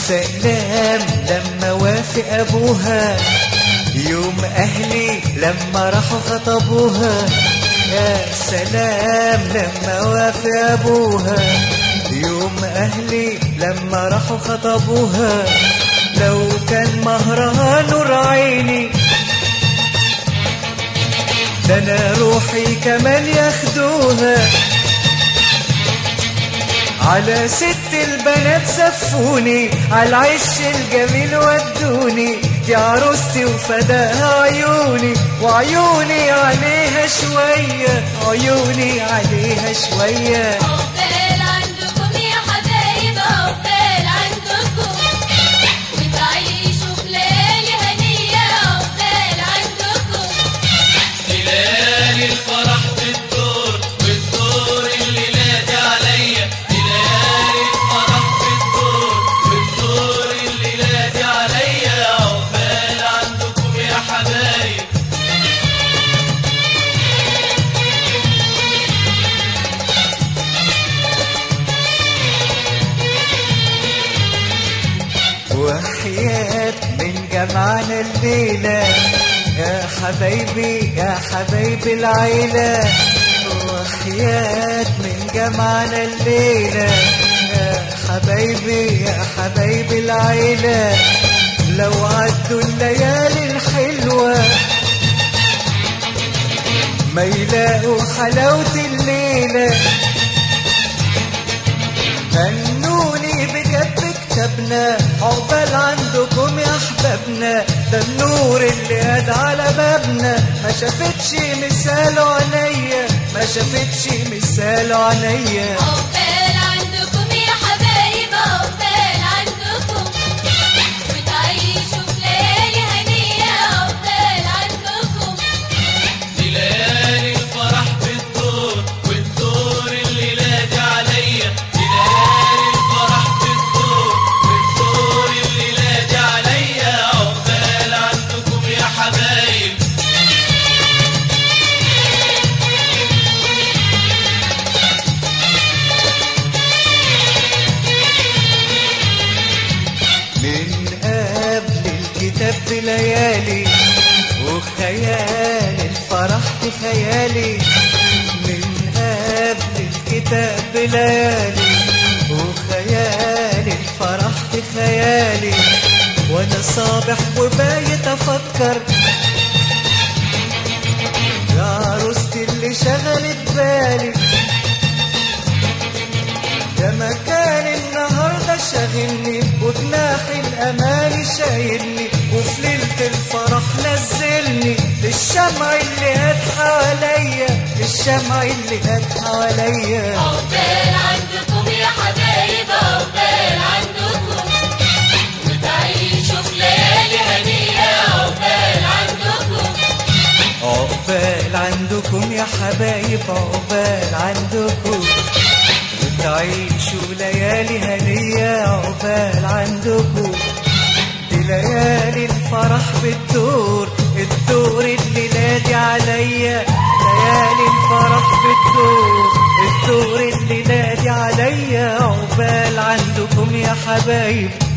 سلام لما وافق ابوها يوم اهلي لما راحوا خطبوها يا سلام لما وافق ابوها يوم اهلي لما راحوا خطبوها لو كان مهرها نور عيني ده انا روحي كمان ياخدوها على ست البنات زفوني على العش الجميل ودوني دي عروستي وفداها عيوني وعيوني عليها شوية عيوني عليها شوية عقبال عندكم يا حبايب عقبال عندكم وتعيشوا في ليالي هنية عقبال عندكم ليالي الفرح بالدور والدور اللي نادي عليا ليالي الفرح بالدور والدور اللي نادي عليا عقبال عندكم يا حبايب وحياة من جمعنا الليلة يا حبايبي يا حبايبي العيلة وحياة من جمعنا الليلة يا حبايبي يا حبايبي العيلة لو عدوا الليالي الحلوة ما يلاقوا حلاوة الليلة هنوني بجد كتبنا عقبال عندكم يا احبابنا ده النور اللي قاد على بابنا ما شافتش مثاله عينيا ما شافتش مثاله عينيا عقبال عندكم يا حبايب عقبال عندكم وتعيشوا في ليالي هنية عقبال عندكم دي ليالي الفرح بالدور والدور اللي نادي عليا دي ليالي الفرح بالدور والدور اللي نادي عليا عقبال عندكم يا حبايب من قبل الكتاب بليالي وخيال الفرح بخيالي من قبل الكتاب بليالي وخيال الفرح بخيالي وانا صابح وبايت افكر يا عروستي اللي شغلت بالي يا مكان النهارده شاغلني وجناح الاماني شايلني وفي ليله الفرح نزلني للشمع اللي هات حواليا للشمع اللي هات حواليا عقبال عندكم يا حبايب عقبال عندكم وتعيشوا في ليالي هنية عقبال عندكم عقبال عندكم يا حبايب عقبال عندكم وتعيشوا ليالي هنية عقبال عندكم دي ليالي الفرح بالدور الدور اللي نادي عليا ليالي الفرح بالدور الدور اللي نادي عليا عقبال عندكم يا حبايب